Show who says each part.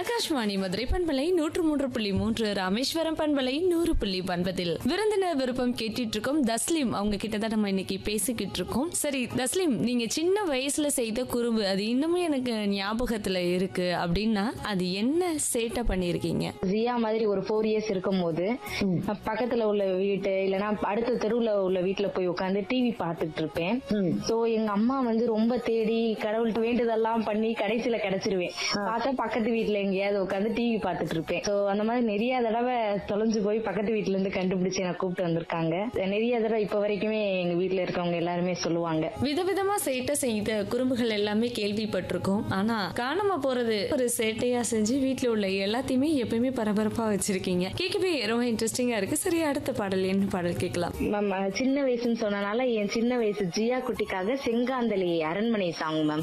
Speaker 1: ஆகாஷ்வாணி மதுரை பண்பலை நூற்று மூன்று புள்ளி மூன்று ராமேஸ்வரம் பண்பலை நூறு புள்ளி ஒன்பதில் விருந்தினர் விருப்பம் கேட்டுட்டு இருக்கோம் தஸ்லீம் அவங்க கிட்ட தான் நம்ம இன்னைக்கு பேசிக்கிட்டு இருக்கோம் சரி தஸ்லீம் நீங்க சின்ன வயசுல செய்த குறும்பு அது இன்னுமே எனக்கு ஞாபகத்துல இருக்கு அப்படின்னா அது என்ன சேட்டை பண்ணிருக்கீங்க
Speaker 2: ஜியா மாதிரி ஒரு ஃபோர் இயர்ஸ் இருக்கும் போது பக்கத்துல உள்ள வீட்டு இல்லனா அடுத்த தெருவுல உள்ள வீட்டுல போய் உட்காந்து டிவி பார்த்துட்டு இருப்பேன் சோ எங்க அம்மா வந்து ரொம்ப தேடி கடவுள்கிட்ட வேண்டுதெல்லாம் பண்ணி கடைசியில கிடைச்சிருவேன் பார்த்தா பக்கத்து வீட்டுல எங்கேயாவது உட்காந்து டிவி பார்த்துட்டு இருப்பேன் சோ அந்த மாதிரி நிறைய தடவை தொலைஞ்சு போய் பக்கத்து வீட்டுல இருந்து கண்டுபிடிச்சு எனக்கு கூப்பிட்டு வந்திருக்காங்க நிறைய தடவை இப்ப வரைக்குமே எங்க வீட்டுல இருக்கவங்க எல்லாருமே சொல்லுவாங்க
Speaker 1: விதவிதமா சேட்டை செய்த குறும்புகள் எல்லாமே கேள்விப்பட்டிருக்கோம் ஆனா காணாம போறது ஒரு சேட்டையா செஞ்சு வீட்ல உள்ள எல்லாத்தையுமே எப்பயுமே பரபரப்பா வச்சிருக்கீங்க கேட்கவே ரொம்ப இன்ட்ரெஸ்டிங்கா இருக்கு சரி அடுத்த பாடல் என்ன பாடல் கேட்கலாம்
Speaker 2: மேம் சின்ன வயசுன்னு சொன்னனால என் சின்ன வயசு ஜியா குட்டிக்காக செங்காந்தலி அரண்மனை சாங் மேம்